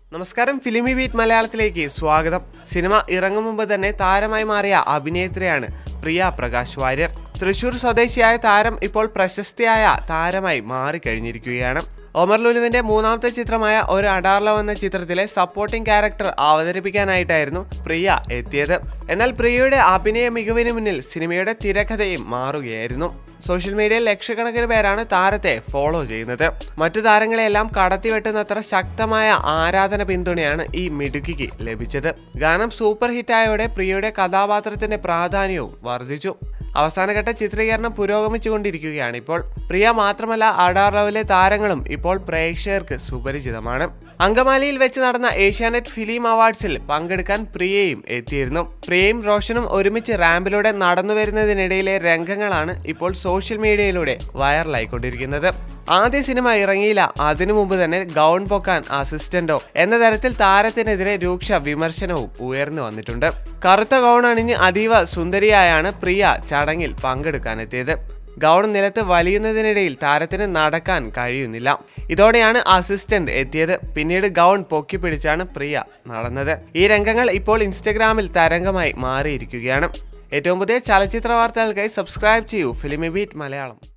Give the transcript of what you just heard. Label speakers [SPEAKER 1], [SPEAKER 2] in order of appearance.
[SPEAKER 1] നമസ്കാരം ഫിലിമി ബീറ്റ് മലയാളത്തിലേക്ക് സ്വാഗതം സിനിമ ഇറങ്ങും മുമ്പ് തന്നെ താരമായി മാറിയ അഭിനേത്രിയാണ് പ്രിയ പ്രകാശ് വാര്യർ തൃശൂർ സ്വദേശിയായ താരം ഇപ്പോൾ പ്രശസ്തിയായ താരമായി മാറിക്കഴിഞ്ഞിരിക്കുകയാണ് ഒമർ ലുലുവിന്റെ മൂന്നാമത്തെ ചിത്രമായ ഒരു അഡാർലോ എന്ന ചിത്രത്തിലെ സപ്പോർട്ടിംഗ് ക്യാരക്ടർ അവതരിപ്പിക്കാനായിട്ടായിരുന്നു പ്രിയ എത്തിയത് എന്നാൽ പ്രിയയുടെ അഭിനയ മികവിന് മുന്നിൽ സിനിമയുടെ തിരക്കഥയും മാറുകയായിരുന്നു സോഷ്യൽ മീഡിയയിൽ ലക്ഷക്കണക്കിന് പേരാണ് താരത്തെ ഫോളോ ചെയ്യുന്നത് മറ്റു താരങ്ങളെല്ലാം കടത്തിവെട്ടുന്നത്ര ശക്തമായ ആരാധന പിന്തുണയാണ് ഈ മിടുക്കിക്ക് ലഭിച്ചത് ഗാനം സൂപ്പർ ഹിറ്റായോടെ പ്രിയയുടെ കഥാപാത്രത്തിന്റെ പ്രാധാന്യവും വർദ്ധിച്ചു അവസാനഘട്ട ചിത്രീകരണം പുരോഗമിച്ചുകൊണ്ടിരിക്കുകയാണ് ഇപ്പോൾ പ്രിയ മാത്രമല്ല അഡാർലവിലെ താരങ്ങളും ഇപ്പോൾ പ്രേക്ഷകർക്ക് സുപരിചിതമാണ് അങ്കമാലിയിൽ വെച്ച് നടന്ന ഏഷ്യാനെറ്റ് ഫിലിം അവാർഡ്സിൽ പങ്കെടുക്കാൻ പ്രിയയും എത്തിയിരുന്നു പ്രിയയും റോഷനും ഒരുമിച്ച് റാമ്പിലൂടെ നടന്നു വരുന്നതിനിടയിലെ രംഗങ്ങളാണ് ഇപ്പോൾ സോഷ്യൽ മീഡിയയിലൂടെ വൈറലായിക്കൊണ്ടിരിക്കുന്നത് ആദ്യ സിനിമ ഇറങ്ങിയില്ല അതിനു മുമ്പ് തന്നെ ഗൗൺ പൊക്കാൻ അസിസ്റ്റന്റോ എന്ന തരത്തിൽ താരത്തിനെതിരെ രൂക്ഷ വിമർശനവും ഉയർന്നു വന്നിട്ടുണ്ട് കറുത്ത ഗൗൺ അണിഞ്ഞ് അതീവ സുന്ദരിയായാണ് പ്രിയ ചടങ്ങിൽ പങ്കെടുക്കാനെത്തിയത് ഗൗൺ നിലത്ത് വലിയുന്നതിനിടയിൽ താരത്തിന് നടക്കാൻ കഴിയുന്നില്ല ഇതോടെയാണ് അസിസ്റ്റന്റ് എത്തിയത് പിന്നീട് ഗൗൺ പൊക്കി പിടിച്ചാണ് പ്രിയ നടന്നത് ഈ രംഗങ്ങൾ ഇപ്പോൾ ഇൻസ്റ്റഗ്രാമിൽ തരംഗമായി മാറിയിരിക്കുകയാണ് ഏറ്റവും പുതിയ ചലച്ചിത്ര വാർത്തകൾക്കായി സബ്സ്ക്രൈബ് ചെയ്യൂ ഫിലിമി ബീറ്റ് മലയാളം